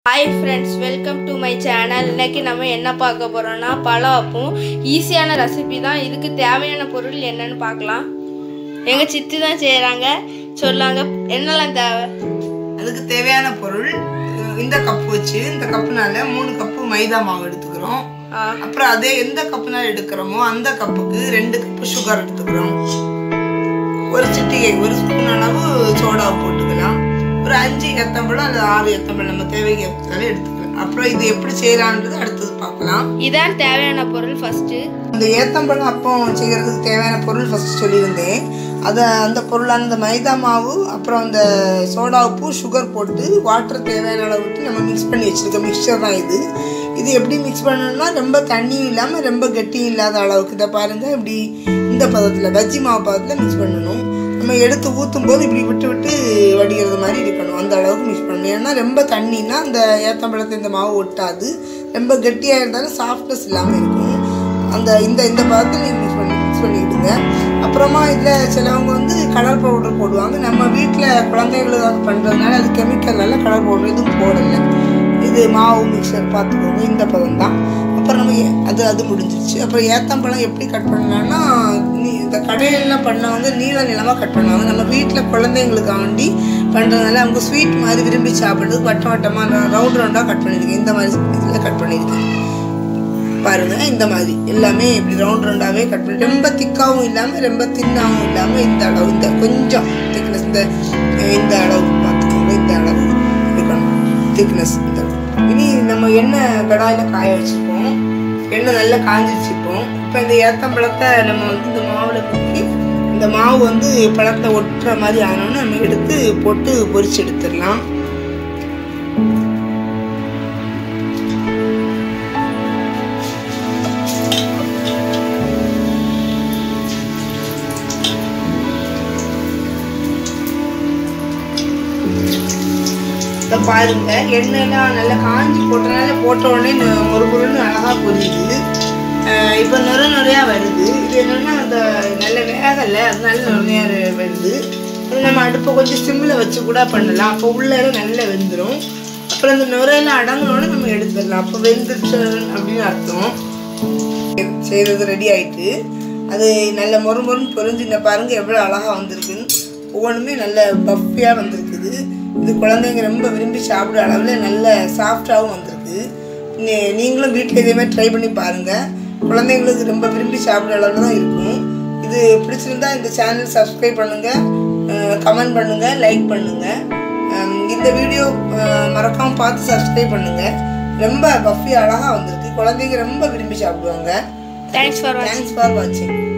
Hi friends welcome to my channel இன்னைக்கு நம்ம என்ன பார்க்க போகிறோம்னா பலாப்பும் ஈஸியான ரெசிபி தான் இதுக்கு தேவையான பொருள் என்னன்னு பார்க்கலாம் எங்கள் சித்தி தான் செய்கிறாங்க சொல்லாங்க என்னெல்லாம் தேவை அதுக்கு தேவையான பொருள் அஹ் இந்த கப்பு வச்சு இந்த கப்புனால மூணு கப்பு மைதா மாவு எடுத்துக்கிறோம் ஆ, அப்புறம் அதே எந்த கப்புனால எடுக்கிறோமோ அந்த கப்புக்கு ரெண்டு கப்பு சுகர் எடுத்துக்கிறோம் ஒரு சிட்டிகை ஒரு ஸ்பூன் அளவு சோடாவை போட்டுக்கலாம் ஒரு அஞ்சு எத்தம்பழம் அல்லது ஆறு எத்தம்பழம் நம்ம தேவைக்கு ஏற்றாலும் எடுத்துக்கலாம் அப்புறம் இது எப்படி செய்யலான்றது அடுத்தது பார்க்கலாம் இதான் தேவையான பொருள் ஃபஸ்ட்டு இந்த ஏத்தம்பழம் அப்பம் செய்கிறதுக்கு தேவையான பொருள் ஃபஸ்ட் சொல்லியிருந்தேன் அதை அந்த பொருளான அந்த மைதா மாவு அப்புறம் அந்த சோடா உப்பு சுகர் போட்டு வாட்டர் தேவையான அளவு விட்டு நம்ம மிக்ஸ் பண்ணி வச்சுருக்க மிக்சர் தான் இது இது எப்படி மிக்ஸ் பண்ணணும்னா ரொம்ப தண்ணியும் இல்லாமல் ரொம்ப கட்டியும் இல்லாத அளவுக்கு இதை பாருங்கள் இப்படி இந்த பதத்தில் பஜ்ஜி மாவு பதத்தில் மிக்ஸ் பண்ணணும் நம்ம எடுத்து ஊற்றும் போது இப்படி விட்டு விட்டு வடிகிறது மாதிரி இருக்கணும் அந்த அளவுக்கு மிக்ஸ் பண்ணணும் ஏன்னா ரொம்ப தண்ணினா அந்த ஏத்தம்பழத்தை இந்த மாவு ஒட்டாது ரொம்ப கெட்டியாக இருந்தாலும் சாஃப்ட்னஸ் இல்லாமல் இருக்கும் அந்த இந்த இந்த பதத்தில் நீங்கள் மிக்ஸ் பண்ணி மிக்ஸ் பண்ணிவிடுங்க அப்புறமா இதில் சிலவங்க வந்து கலர் பவுடர் போடுவாங்க நம்ம வீட்டில் குழந்தைகளுக்காக பண்ணுறதுனால அது கெமிக்கல்னால கலர் பவுடர் எதுவும் போடலை இது மாவு மிக்சர் பார்த்துக்கோங்க இந்த பதம் தான் அப்புறம் நம்ம ஏ- அது அது முடிஞ்சிருச்சு அப்புறம் ஏத்தம்பழம் எப்படி கட் பண்ணலாம்னா நீ இந்த கடையிலலாம் பண்ணவங்க நீள நீளமாக கட் பண்ணுவாங்க நம்ம வீட்டில் குழந்தைங்களுக்காண்டி பண்ணுறதுனால அவங்க ஸ்வீட் மாதிரி விரும்பி சாப்பிட்றது வட்டம் வட்டமாக ரவுண்ட் ரவுண்டாக கட் பண்ணியிருக்கேன் இந்த மாதிரி இதில் கட் பண்ணியிருக்கேன் பாருங்க இந்த மாதிரி எல்லாமே இப்படி ரவுண்ட் ரவுண்டாகவே கட் பண்ணி ரொம்ப திக்காவும் இல்லாமல் ரொம்ப தின்னாகவும் இல்லாமல் இந்த அளவு இந்த கொஞ்சம் திக்னஸ் இந்த இந்த அளவு பார்த்துக்கோங்க இந்த அளவு இருக்கணும் திக்னஸ் இந்த அளவு. இனி நம்ம எண்ணெய் கடாயில் காய வச்சுப்போம் எண்ணெய் நல்லா காஞ்சிச்சுப்போம் இப்போ இந்த ஏத்தம்பழத்தை நம்ம வந்து இந்த மாவில் முக்கி இந்த மாவு வந்து பழத்தை ஒட்டுற மாதிரி ஆனோன்னு நம்ம எடுத்து போட்டு பொரிச்சு எடுத்துடலாம் இதை பாருங்க எண்ணெய்லாம் நல்லா காஞ்சி போட்டனால போட்ட உடனே நு- ஒரு பொருள்னு அழகா பொரியுது அஹ் இப்போ நுர நுறையா வருது இது என்னன்னா அந்த நல்ல வேகலை அதனால நுறையா வருது இது நம்ம அடுப்பை கொஞ்சம் சிம்மில் வச்சு கூட பண்ணலாம் அப்போ உள்ள எல்லாம் நல்லா வெந்துடும் அப்புறம் இந்த நுரையெல்லாம் அடங்கினோடனே நம்ம எடுத்துடலாம் அப்போ வெந்துருச்சு அப்படின்னு அர்த்தம் செய்கிறது ரெடி ஆயிட்டு அது நல்ல மொறு மொறுன்னு பொரிஞ்சு இந்த பாருங்க எவ்வளோ அழகா வந்திருக்குன்னு ஒவ்வொன்றுமே நல்ல பஃபியாக வந்திருக்குது இது குழந்தைங்க ரொம்ப விரும்பி சாப்பிட்ற அளவில் நல்ல சாஃப்டாகவும் வந்திருக்கு நீ- நீங்களும் வீட்டில் இதே மாதிரி ட்ரை பண்ணி பாருங்கள் குழந்தைங்களுக்கு ரொம்ப விரும்பி சாப்பிட்ற அளவில் தான் இருக்கும் இது பிடிச்சிருந்தா இந்த சேனல் சப்ஸ்கிரைப் பண்ணுங்கள் கமெண்ட் பண்ணுங்கள் லைக் பண்ணுங்கள் இந்த வீடியோ மறக்காமல் பார்த்து சப்ஸ்கிரைப் பண்ணுங்கள் ரொம்ப பஃபி அழகாக வந்திருக்கு குழந்தைங்க ரொம்ப விரும்பி சாப்பிடுவாங்க thanks for Thanks for watching.